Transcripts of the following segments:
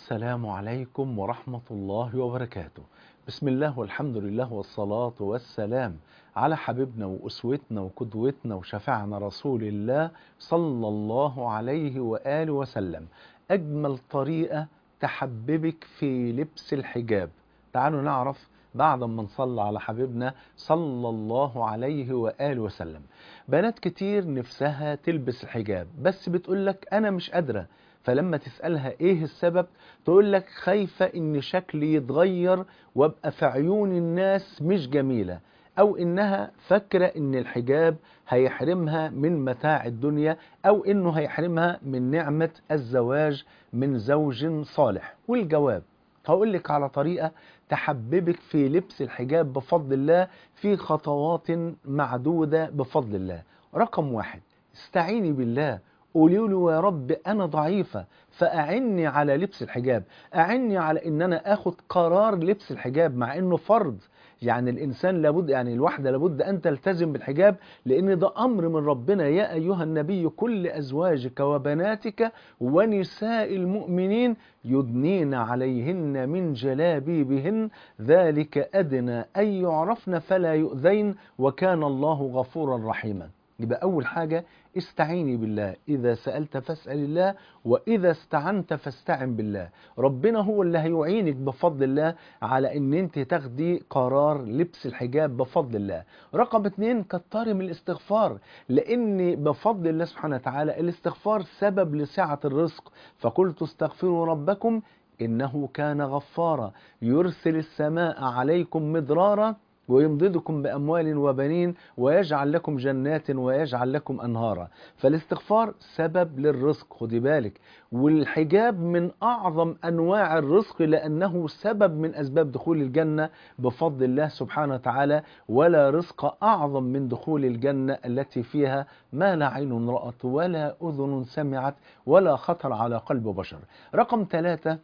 السلام عليكم ورحمة الله وبركاته بسم الله والحمد لله والصلاة والسلام على حبيبنا وأسوتنا وقدوتنا وشفعنا رسول الله صلى الله عليه وآله وسلم أجمل طريقة تحببك في لبس الحجاب تعالوا نعرف بعد ما نصلى على حبيبنا صلى الله عليه وآله وسلم بنات كتير نفسها تلبس الحجاب بس بتقولك أنا مش قادرة فلما تسألها ايه السبب تقول لك خايفة ان شكلي يتغير وابقى في عيون الناس مش جميلة او انها فاكرة ان الحجاب هيحرمها من متاع الدنيا او انه هيحرمها من نعمة الزواج من زوج صالح والجواب هقول لك على طريقة تحببك في لبس الحجاب بفضل الله في خطوات معدودة بفضل الله رقم واحد استعيني بالله قولوا له يا رب أنا ضعيفة فأعني على لبس الحجاب أعني على إن أنا أخد قرار لبس الحجاب مع إنه فرض يعني الإنسان لابد يعني الواحدة لابد أن تلتزم بالحجاب لأن ده أمر من ربنا يا أيها النبي كل أزواجك وبناتك ونساء المؤمنين يدنين عليهن من جلابيبهن ذلك أدنى أن يعرفن فلا يؤذين وكان الله غفورا رحيما يبقى أول حاجة استعيني بالله إذا سألت فاسأل الله وإذا استعنت فاستعن بالله ربنا هو اللي هيعينك بفضل الله على أن أنت تاخدي قرار لبس الحجاب بفضل الله رقم اتنين كتري من الاستغفار لأن بفضل الله سبحانه وتعالى الاستغفار سبب لسعة الرزق فقلت استغفروا ربكم إنه كان غفارا يرسل السماء عليكم مدرارا ويمددكم بأموال وبنين ويجعل لكم جنات ويجعل لكم أنهارا فالاستغفار سبب للرزق خدي بالك والحجاب من أعظم أنواع الرزق لأنه سبب من أسباب دخول الجنة بفضل الله سبحانه وتعالى ولا رزق أعظم من دخول الجنة التي فيها ما لا عين رأت ولا أذن سمعت ولا خطر على قلب بشر رقم ثلاثة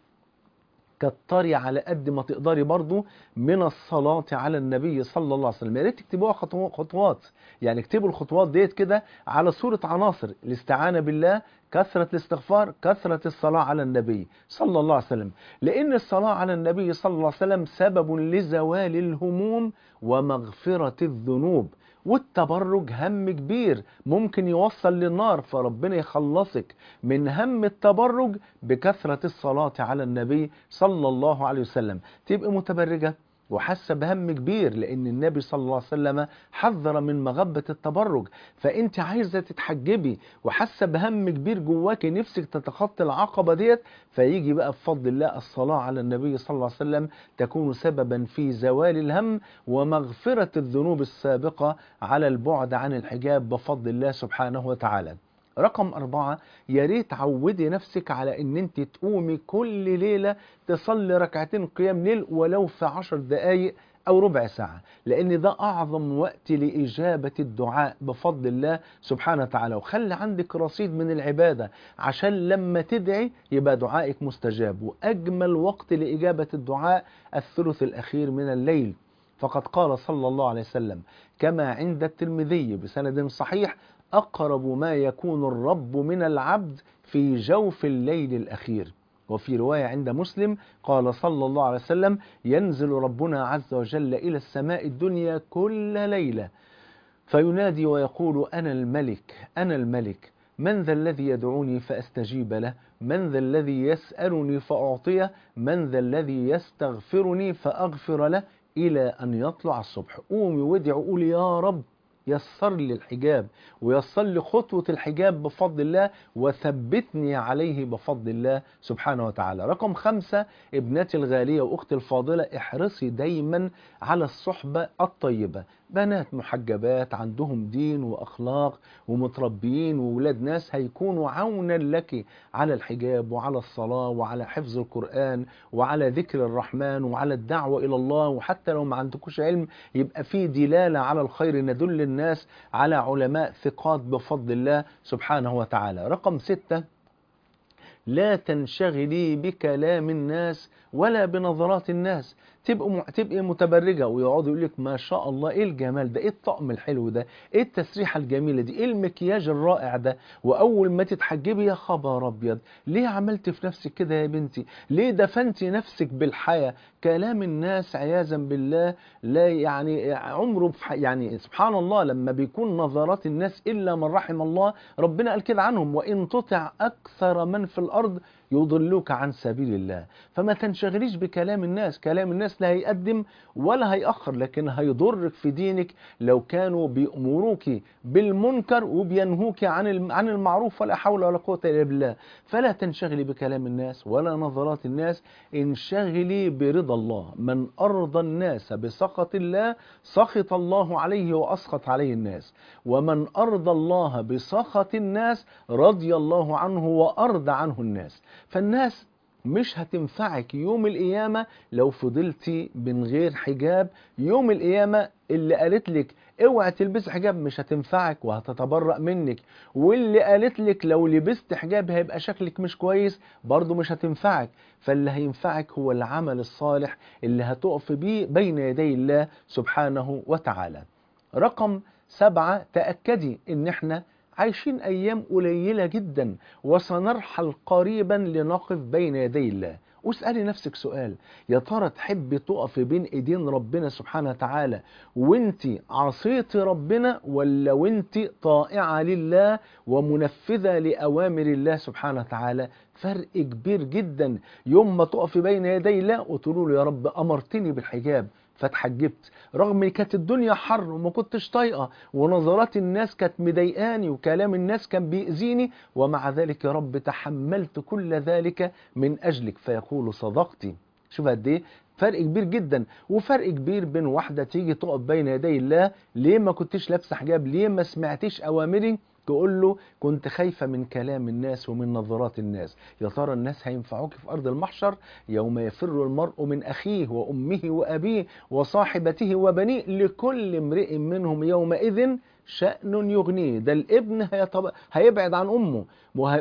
كتري على قد ما تقدري برضو من الصلاة على النبي صلى الله عليه وسلم يا ريت تكتبوها خطوات يعني اكتبوا الخطوات ديت كده على صورة عناصر الاستعانة بالله كثرة الاستغفار كثرة الصلاة على النبي صلى الله عليه وسلم لأن الصلاة على النبي صلى الله عليه وسلم سبب لزوال الهموم ومغفرة الذنوب والتبرج هم كبير ممكن يوصل للنار فربنا يخلصك من هم التبرج بكثرة الصلاة على النبي صلى الله عليه وسلم تبقى متبرجة وحاسه بهم كبير لان النبي صلى الله عليه وسلم حذر من مغبه التبرج فانت عايزه تتحجبي وحاسه بهم كبير جواكي نفسك تتخطي العقبه ديت فيجي بقى بفضل الله الصلاه على النبي صلى الله عليه وسلم تكون سببا في زوال الهم ومغفره الذنوب السابقه على البعد عن الحجاب بفضل الله سبحانه وتعالى رقم أربعة يا ريت عودي نفسك على ان انت تقومي كل ليلة تصلي ركعتين قيام ليل ولو في عشر دقايق أو ربع ساعة لأن ده أعظم وقت لإجابة الدعاء بفضل الله سبحانه وتعالى وخلي عندك رصيد من العبادة عشان لما تدعي يبقى دعائك مستجاب وأجمل وقت لإجابة الدعاء الثلث الأخير من الليل فقد قال صلى الله عليه وسلم كما عند الترمذي بسند صحيح أقرب ما يكون الرب من العبد في جوف الليل الأخير وفي رواية عند مسلم قال صلى الله عليه وسلم ينزل ربنا عز وجل إلى السماء الدنيا كل ليلة فينادي ويقول أنا الملك أنا الملك من ذا الذي يدعوني فأستجيب له من ذا الذي يسألني فأعطيه من ذا الذي يستغفرني فأغفر له إلى أن يطلع الصبح قومي وادعوا قولي يا رب يسر لي الحجاب ويسر لي خطوة الحجاب بفضل الله وثبتني عليه بفضل الله سبحانه وتعالى رقم خمسة ابنتي الغالية وأختي الفاضلة احرصي دايما على الصحبة الطيبة بنات محجبات عندهم دين وأخلاق ومتربيين وولاد ناس هيكونوا عونا لك على الحجاب وعلى الصلاة وعلى حفظ القرآن وعلى ذكر الرحمن وعلى الدعوة إلى الله وحتى لو ما عندكوش علم يبقى في دلالة على الخير ندل الناس على علماء ثقات بفضل الله سبحانه وتعالى رقم ستة لا تنشغلي بكلام الناس ولا بنظرات الناس تبقى م... تبقى متبرجه ويقعدوا يقول لك ما شاء الله ايه الجمال ده ايه الطقم الحلو ده ايه التسريحه الجميله دي ايه المكياج الرائع ده واول ما تتحجبي يا خبر ابيض ليه عملت في نفسك كده يا بنتي ليه دفنتي نفسك بالحياه كلام الناس عياذا بالله لا يعني عمره في ح- يعني سبحان الله لما بيكون نظرات الناس الا من رحم الله ربنا قال كده عنهم وان تطع اكثر من في الارض يضلوك عن سبيل الله فما تنشغليش بكلام الناس كلام الناس لا هيقدم ولا هيأخر لكن هيضرك في دينك لو كانوا بيأمروك بالمنكر وبينهوك عن الم- عن المعروف ولا حول ولا قوة إلا بالله فلا تنشغلي بكلام الناس ولا نظرات الناس انشغلي برضا الله من أرضى الناس بسخط الله سخط الله عليه وأسخط عليه الناس ومن أرضى الله بسخط الناس رضي الله عنه وأرضى عنه الناس فالناس مش هتنفعك يوم القيامة لو فضلتي من غير حجاب يوم القيامة اللي قالت لك اوعي تلبسي حجاب مش هتنفعك وهتتبرأ منك واللي قالت لك لو لبست حجاب هيبقى شكلك مش كويس برضه مش هتنفعك فاللي هينفعك هو العمل الصالح اللي هتقف بيه بين يدي الله سبحانه وتعالى رقم سبعة تأكدي ان احنا عايشين أيام قليلة جدا وسنرحل قريبا لنقف بين يدي الله واسألي نفسك سؤال يا ترى تحبي تقفي بين ايدين ربنا سبحانه وتعالى وانت عصيتي ربنا ولا وانت طائعة لله ومنفذة لأوامر الله سبحانه وتعالى فرق كبير جدا يوم ما تقفي بين يدي الله وتقولوا له يا رب أمرتني بالحجاب فاتحجبت رغم ان كانت الدنيا حر وما كنتش طايقه ونظرات الناس كانت مضايقاني وكلام الناس كان بيأذيني ومع ذلك يا رب تحملت كل ذلك من اجلك فيقول صدقتي شوف قد ايه فرق كبير جدا وفرق كبير بين واحده تيجي تقف بين يدي الله ليه ما كنتش لابسه حجاب ليه ما سمعتيش اوامري تقول له كنت خايفة من كلام الناس ومن نظرات الناس يا ترى الناس هينفعوك في أرض المحشر يوم يفر المرء من أخيه وأمه وأبيه وصاحبته وبنيه لكل امرئ منهم يومئذ شأن يغنيه ده الابن هيطب... هيبعد عن أمه وهي...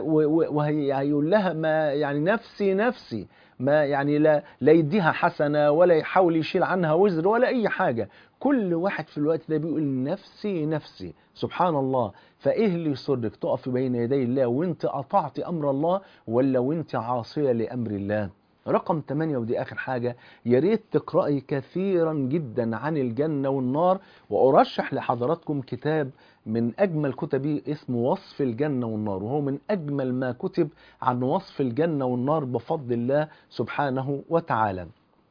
وهيقول لها ما يعني نفسي نفسي ما يعني لا لا يديها حسنة ولا يحاول يشيل عنها وزر ولا أي حاجة كل واحد في الوقت ده بيقول نفسي نفسي سبحان الله فايه اللي يصدك تقف بين يدي الله وانت اطعت امر الله ولا وانت عاصيه لامر الله رقم 8 ودي اخر حاجه يا ريت تقراي كثيرا جدا عن الجنه والنار وارشح لحضراتكم كتاب من اجمل كتبي اسمه وصف الجنه والنار وهو من اجمل ما كتب عن وصف الجنه والنار بفضل الله سبحانه وتعالى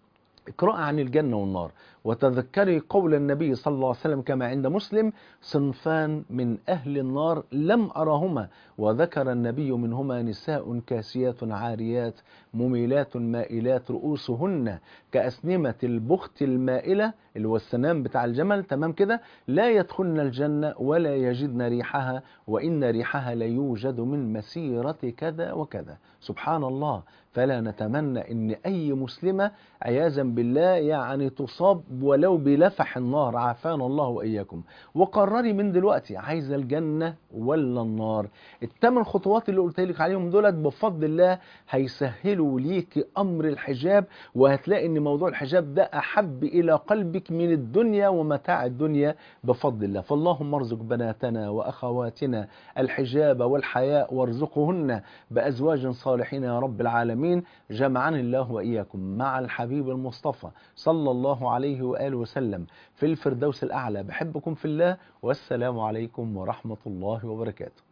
اقرأ عن الجنة والنار وتذكري قول النبي صلى الله عليه وسلم كما عند مسلم صنفان من أهل النار لم أرهما وذكر النبي منهما نساء كاسيات عاريات مميلات مائلات رؤوسهن كأسنمة البخت المائلة اللي هو السنام بتاع الجمل تمام كده لا يدخلن الجنة ولا يجدن ريحها وإن ريحها ليوجد من مسيرة كذا وكذا سبحان الله فلا نتمنى ان اي مسلمة عياذا بالله يعني تصاب ولو بلفح النار عافانا الله واياكم وقرري من دلوقتي عايزة الجنة ولا النار الثمان خطوات اللي قلت لك عليهم دولت بفضل الله هيسهلوا ليك امر الحجاب وهتلاقي ان موضوع الحجاب ده احب الى قلبك من الدنيا ومتاع الدنيا بفضل الله فاللهم ارزق بناتنا واخواتنا الحجاب والحياء وارزقهن بازواج صالحين يا رب العالمين جمعني الله واياكم مع الحبيب المصطفى صلى الله عليه واله وسلم في الفردوس الاعلى بحبكم في الله والسلام عليكم ورحمه الله وبركاته